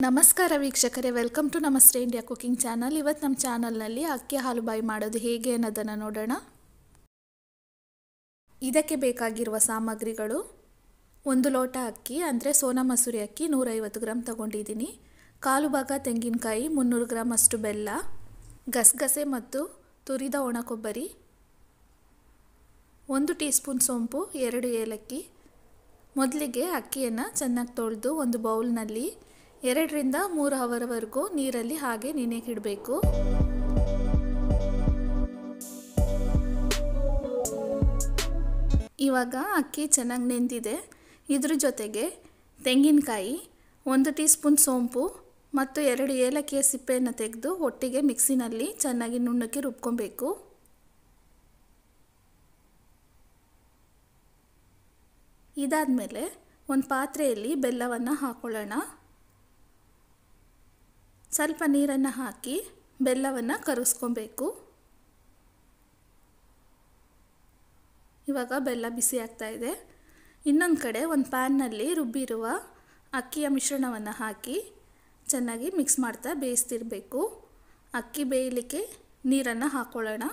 ನಮಸ್ಕಾರ ವೀಕ್ಷಕರೇ welcome to Namaste India cooking channel ಇವತ್ತು ನಮ್ಮ ಚಾನಲ್ನಲ್ಲಿ ಅಕ್ಕಿ ಹಾಲುಬಾಯಿ ಮಾಡೋದು ಹೇಗೆ ಅನ್ನೋದನ್ನು ನೋಡೋಣ ಇದಕ್ಕೆ ಬೇಕಾಗಿರುವ ಸಾಮಗ್ರಿಗಳು ಒಂದು ಲೋಟ ಅಕ್ಕಿ ಅಂದರೆ ಸೋನಾ ಮಸೂರಿ ಅಕ್ಕಿ ನೂರೈವತ್ತು ಗ್ರಾಮ್ ತಗೊಂಡಿದ್ದೀನಿ ಕಾಲು ಭಾಗ ತೆಂಗಿನಕಾಯಿ ಮುನ್ನೂರು ಗ್ರಾಮ್ ಅಷ್ಟು ಬೆಲ್ಲ ಗಸಗಸೆ ಮತ್ತು ತುರಿದ ಒಣ ಕೊಬ್ಬರಿ ಒಂದು ಟೀ ಸ್ಪೂನ್ ಸೋಂಪು ಎರಡು ಏಲಕ್ಕಿ ಮೊದಲಿಗೆ ಅಕ್ಕಿಯನ್ನು ಚೆನ್ನಾಗಿ ತೊಳೆದು ಒಂದು ಬೌಲ್ನಲ್ಲಿ ಎರಡರಿಂದ ಮೂರು ಅವರ್ವರೆಗೂ ನೀರಲ್ಲಿ ಹಾಗೆ ನೆನೆಗಿಡಬೇಕು ಇವಾಗ ಅಕ್ಕಿ ಚೆನ್ನಾಗಿ ನೆಂದಿದೆ ಇದ್ರ ಜೊತೆಗೆ ತೆಂಗಿನಕಾಯಿ ಒಂದು ಟೀ ಸ್ಪೂನ್ ಸೋಂಪು ಮತ್ತು ಎರಡು ಏಲಕ್ಕಿಯ ಸಿಪ್ಪೆಯನ್ನು ತೆಗೆದು ಒಟ್ಟಿಗೆ ಮಿಕ್ಸಿನಲ್ಲಿ ಚೆನ್ನಾಗಿ ನುಣ್ಣಕ್ಕೆ ರುಬ್ಕೊಬೇಕು ಇದಾದಮೇಲೆ ಒಂದು ಪಾತ್ರೆಯಲ್ಲಿ ಬೆಲ್ಲವನ್ನು ಹಾಕೊಳ್ಳೋಣ ಸ್ವಲ್ಪ ನೀರನ್ನು ಹಾಕಿ ಬೆಲ್ಲವನ್ನು ಕರಗಿಸ್ಕೊಬೇಕು ಇವಾಗ ಬೆಲ್ಲ ಬಿಸಿ ಆಗ್ತಾ ಇದೆ ಇನ್ನೊಂದು ಕಡೆ ಒಂದು ಪ್ಯಾನ್ನಲ್ಲಿ ರುಬ್ಬಿರುವ ಅಕ್ಕಿಯ ಮಿಶ್ರಣವನ್ನು ಹಾಕಿ ಚೆನ್ನಾಗಿ ಮಿಕ್ಸ್ ಮಾಡ್ತಾ ಬೇಯಿಸ್ತಿರಬೇಕು ಅಕ್ಕಿ ಬೇಯಲಿಕ್ಕೆ ನೀರನ್ನು ಹಾಕ್ಕೊಳ್ಳೋಣ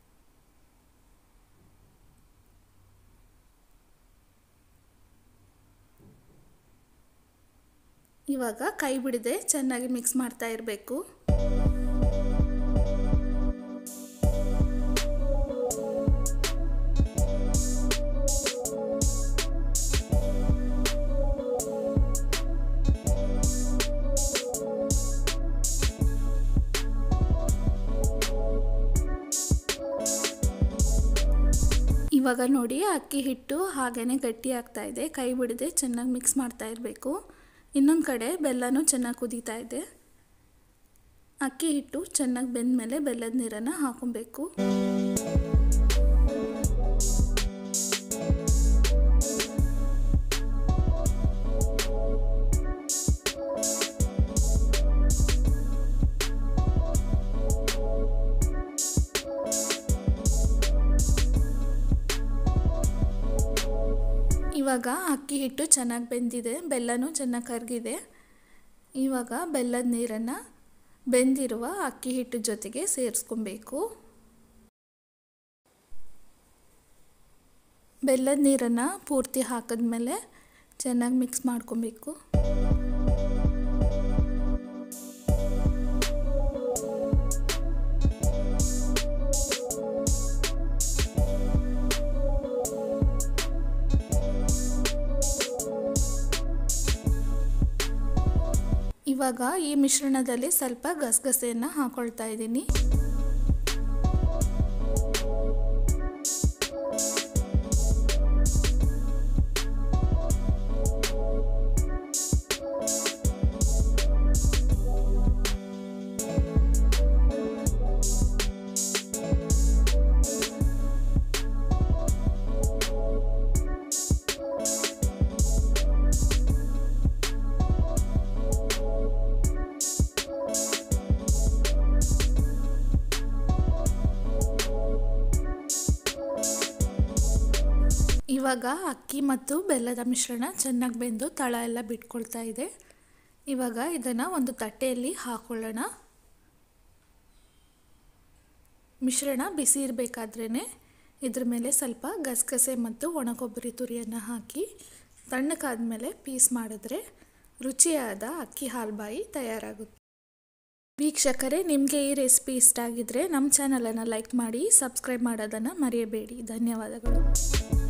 ಇವಾಗ ಕೈ ಬಿಡದೆ ಚೆನ್ನಾಗಿ ಮಿಕ್ಸ್ ಮಾಡ್ತಾ ಇರಬೇಕು ಇವಾಗ ನೋಡಿ ಅಕ್ಕಿ ಹಿಟ್ಟು ಹಾಗೇ ಗಟ್ಟಿ ಆಗ್ತಾ ಇದೆ ಕೈ ಬಿಡದೆ ಚೆನ್ನಾಗಿ ಮಿಕ್ಸ್ ಮಾಡ್ತಾ ಇರಬೇಕು ಇನ್ನೊಂದು ಕಡೆ ಬೆಲ್ಲನೂ ಚೆನ್ನಾಗಿ ಕುದೀತಾ ಇದೆ ಅಕ್ಕಿ ಹಿಟ್ಟು ಚೆನ್ನಾಗಿ ಬೆಂದ ಮೇಲೆ ಬೆಲ್ಲದ ನೀರನ್ನು ಹಾಕೊಬೇಕು ಇವಾಗ ಅಕ್ಕಿ ಹಿಟ್ಟು ಚೆನ್ನಾಗಿ ಬೆಂದಿದೆ ಬೆಲ್ಲನೂ ಚೆನ್ನಾಗಿ ಕರಗಿದೆ ಇವಾಗ ಬೆಲ್ಲದ ನೀರನ್ನು ಬೆಂದಿರುವ ಅಕ್ಕಿ ಹಿಟ್ಟು ಜೊತೆಗೆ ಸೇರಿಸ್ಕೊಬೇಕು ಬೆಲ್ಲದ ನೀರನ್ನು ಪೂರ್ತಿ ಹಾಕಿದ್ಮೇಲೆ ಚೆನ್ನಾಗಿ ಮಿಕ್ಸ್ ಮಾಡ್ಕೊಬೇಕು ಇವಾಗ ಈ ಮಿಶ್ರಣದಲ್ಲಿ ಸ್ವಲ್ಪ ಗಸಗಸೆಯನ್ನು ಹಾಕೊಳ್ತಾ ಇದ್ದೀನಿ ಇವಾಗ ಅಕ್ಕಿ ಮತ್ತು ಬೆಲ್ಲದ ಮಿಶ್ರಣ ಚೆನ್ನಾಗಿ ಬೆಂದು ತಳ ಎಲ್ಲ ಬಿಟ್ಕೊಳ್ತಾ ಇದೆ ಇವಾಗ ಇದನ್ನು ಒಂದು ತಟ್ಟೆಯಲ್ಲಿ ಹಾಕೊಳ್ಳೋಣ ಮಿಶ್ರಣ ಬಿಸಿ ಇರಬೇಕಾದ್ರೇ ಇದ್ರ ಮೇಲೆ ಸ್ವಲ್ಪ ಗಸಗಸೆ ಮತ್ತು ಒಣಕೊಬ್ಬರಿ ತುರಿಯನ್ನು ಹಾಕಿ ತಣ್ಣಗಾದ್ಮೇಲೆ ಪೀಸ್ ಮಾಡಿದ್ರೆ ರುಚಿಯಾದ ಅಕ್ಕಿ ಹಾಲ್ಬಾಯಿ ತಯಾರಾಗುತ್ತೆ ವೀಕ್ಷಕರೇ ನಿಮಗೆ ಈ ರೆಸಿಪಿ ಇಷ್ಟ ಆಗಿದ್ದರೆ ನಮ್ಮ ಚಾನಲನ್ನು ಲೈಕ್ ಮಾಡಿ ಸಬ್ಸ್ಕ್ರೈಬ್ ಮಾಡೋದನ್ನು ಮರೆಯಬೇಡಿ ಧನ್ಯವಾದಗಳು